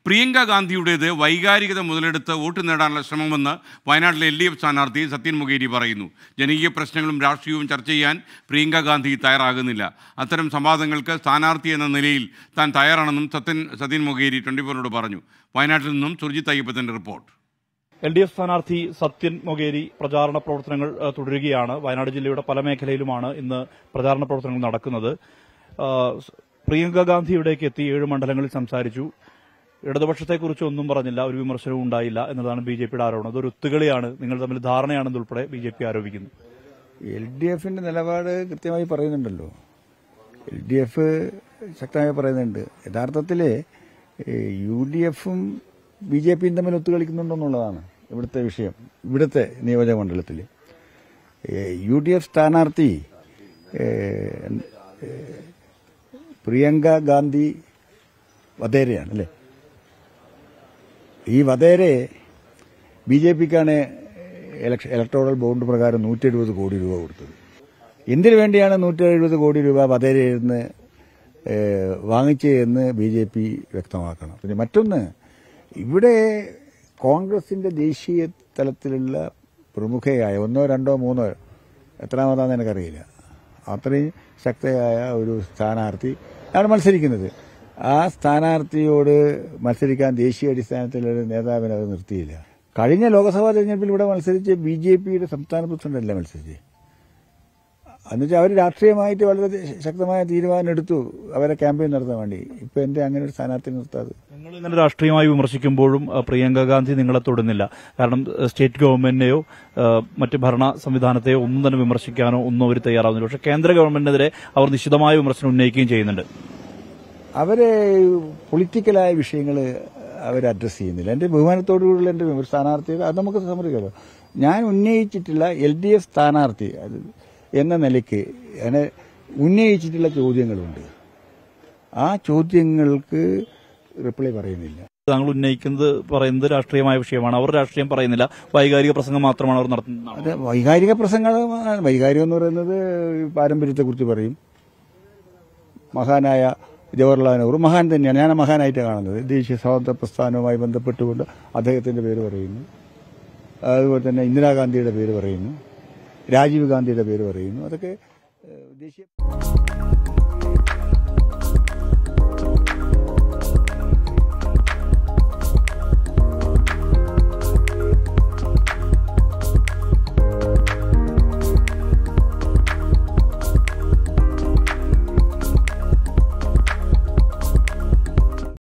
പ്രിയങ്ക ഗാന്ധിയുടേത് വൈകാരികത മുതലെടുത്ത് വോട്ട് നേടാനുള്ള ശ്രമമെന്ന് വയനാട്ടിലെ എൽ ഡി എഫ് സ്ഥാനാർത്ഥി സത്യൻ മൊകേരി പറയുന്നു ജനകീയ പ്രശ്നങ്ങളും രാഷ്ട്രീയവും ചർച്ച ചെയ്യാൻ പ്രിയങ്ക ഗാന്ധി തയ്യാറാകുന്നില്ല അത്തരം സംവാദങ്ങൾക്ക് സ്ഥാനാർത്ഥി എന്ന നിലയിൽ താൻ തയ്യാറാണെന്നും സത്യൻ സത്യൻ മൊകേരി ട്വന്റി ഫോറിനോട് പറഞ്ഞു വയനാട്ടിൽ നിന്നും സുർജിത്ത് അയ്യപ്പത്തിന്റെ റിപ്പോർട്ട് എൽ ഡി എഫ് സ്ഥാനാർത്ഥി സത്യൻ മൊകേരി പ്രചാരണ പ്രവർത്തനങ്ങൾ ഏഹ്, തുടരുകയാണ് വയനാട് ജില്ലയുടെ പല മേഖലയിലുമാണ് ഇന്ന് പ്രചാരണ പ്രവർത്തനങ്ങൾ നടക്കുന്നത് ആഹ്, സ് പ്രിയങ്ക ഗാന്ധി ഇവിടേക്ക് എത്തി ഏഴ് മണ്ഡലങ്ങളിൽ സംസാരിച്ചു ഇടതുപക്ഷത്തെക്കുറിച്ച് ഒന്നും പറഞ്ഞില്ല ഒരു വിമർശനവും ഉണ്ടായില്ല എന്നതാണ് ബി ജെ പിയുടെ ആരോപണം അതൊരു ഒത്തുകളിയാണ് നിങ്ങൾ തമ്മിൽ ധാരണയാണെന്നുൾപ്പെടെ ബി ജെ പി ആരോപിക്കുന്നു എൽ ഡി എഫിന്റെ നിലപാട് കൃത്യമായി പറയുന്നുണ്ടല്ലോ എൽ ഡി എഫ് ശക്തമായി പറയുന്നുണ്ട് യഥാർത്ഥത്തിൽ യു ഡി എഫും ബി ജെ പിയും തമ്മിൽ ഒത്തുകളിക്കുന്നുണ്ടെന്നുള്ളതാണ് ഇവിടുത്തെ വിഷയം ഇവിടുത്തെ നിയോജക മണ്ഡലത്തിൽ യു ഡി എഫ് സ്ഥാനാർത്ഥി ഏ, ഏ, പ്രിയങ്ക ഗാന്ധി വധേരയാണ് അല്ലേ ഈ വധേരെ ബി ജെ പിക്കാണ് ഇലക്ഷ ഇലക്ട്രോറൽ ബോണ്ട് പ്രകാരം നൂറ്റി എഴുപത് കോടി രൂപ കൊടുത്തത് എന്തിനു വേണ്ടിയാണ് നൂറ്റി എഴുപത് കോടി രൂപ വധേരയിൽ നിന്ന് ഏഹ്, വാങ്ങിച്ചതെന്ന് ബി ജെ പി വ്യക്തമാക്കണം പിന്നെ മറ്റൊന്ന് ഇവിടെ കോൺഗ്രസിന്റെ ദേശീയ തലത്തിലുള്ള പ്രമുഖയായ ഒന്നോ രണ്ടോ മൂന്നോ എത്രാമതാന്ന് എനിക്കറിയില്ല അത്രയും ശക്തയായ ഒരു സ്ഥാനാർത്ഥി ആണ് മത്സരിക്കുന്നത് ആ സ്ഥാനാർത്ഥിയോട് മത്സരിക്കാൻ ദേശീയ അടിസ്ഥാനത്തിലൊരു നേതാവിനെ അത് നിർത്തിയില്ല കഴിഞ്ഞ ലോക്സഭാ തെരഞ്ഞെടുപ്പിൽ ഇവിടെ മത്സരിച്ച് ബി ജെ പിയുടെ സംസ്ഥാന പ്രസിഡന്റല്ല മത്സരിച്ച് എന്നുവെച്ചാൽ അവർ രാഷ്ട്രീയമായിട്ട് വളരെ ശക്തമായ തീരുമാനം എടുത്തു അവരെ ക്യാമ്പയിൻ നടത്താൻ വേണ്ടി ഇപ്പൊ എന്റെ അങ്ങനെ ഒരു സ്ഥാനാർത്ഥി നിർത്താതെ നിങ്ങൾ ഇങ്ങനെ രാഷ്ട്രീയമായി വിമർശിക്കുമ്പോഴും അഹ്, പ്രിയങ്ക ഗാന്ധി നിങ്ങളെ തൊടുന്നില്ല കാരണം അഹ്, സ്റ്റേറ്റ് ഗവൺമെന്റിനെയോ അഹ്, മറ്റ് ഭരണ സംവിധാനത്തെയോ ഒന്നും തന്നെ വിമർശിക്കാനോ ഒന്നും അവർ തയ്യാറാവുന്നില്ല പക്ഷേ കേന്ദ്ര ഗവൺമെന്റിനെതിരെ അവർ നിശിതമായ വിമർശനം ഉന്നയിക്കുകയും ചെയ്യുന്നുണ്ട് അവരെ പൊളിറ്റിക്കലായ വിഷയങ്ങൾ അവർ അഡ്രസ് ചെയ്യുന്നില്ല എന്റെ ബഹുമാനത്തോടുകൂടിയുള്ള എന്റെ വിമർശ- സ്ഥാനാർത്ഥി അത് നമുക്ക് സമ്മതിക്കാമല്ലോ ഞാൻ ഉന്നയിച്ചിട്ടുള്ള എൽ ഡി എഫ് സ്ഥാനാർത്ഥി അത് എന്ന നിലയ്ക്ക് ഞാൻ ഉന്നയിച്ചിട്ടുള്ള ചോദ്യങ്ങളുണ്ട് ആ ചോദ്യങ്ങൾക്ക് റിപ്ലൈ പറയുന്നില്ല താങ്കൾ ഉന്നയിക്കുന്നത് പറയുന്നത് രാഷ്ട്രീയമായ വിഷയമാണ് അവർ രാഷ്ട്രീയം പറയുന്നില്ല വൈകാരിക പ്രസംഗം മാത്രമാണ് അവർ നടത്തുന്നത് അത് വൈകാരിക പ്രസംഗങ്ങൾ വൈകാരികം എന്ന് പറയുന്നത് പാരമ്പര്യത്തെക്കുറിച്ച് പറയും മഹാനായ ജവഹർലാൽ നെഹ്റു മഹാൻ തന്നെയാണ് ഞാൻ ആ മഹാനായിട്ട് കാണുന്നത് ദേശീയ സ്വാതന്ത്ര്യ പ്രസ്ഥാനവുമായി ബന്ധപ്പെട്ടുകൊണ്ട് അദ്ദേഹത്തിന്റെ പേര് പറയുന്നു അതുപോലെ തന്നെ ഇന്ദിരാഗാന്ധിയുടെ പേര് പറയുന്നു രാജീവ് ഗാന്ധിയുടെ പേര് പറയുന്നു അതൊക്കെ ഏഹ്, ദേശീയ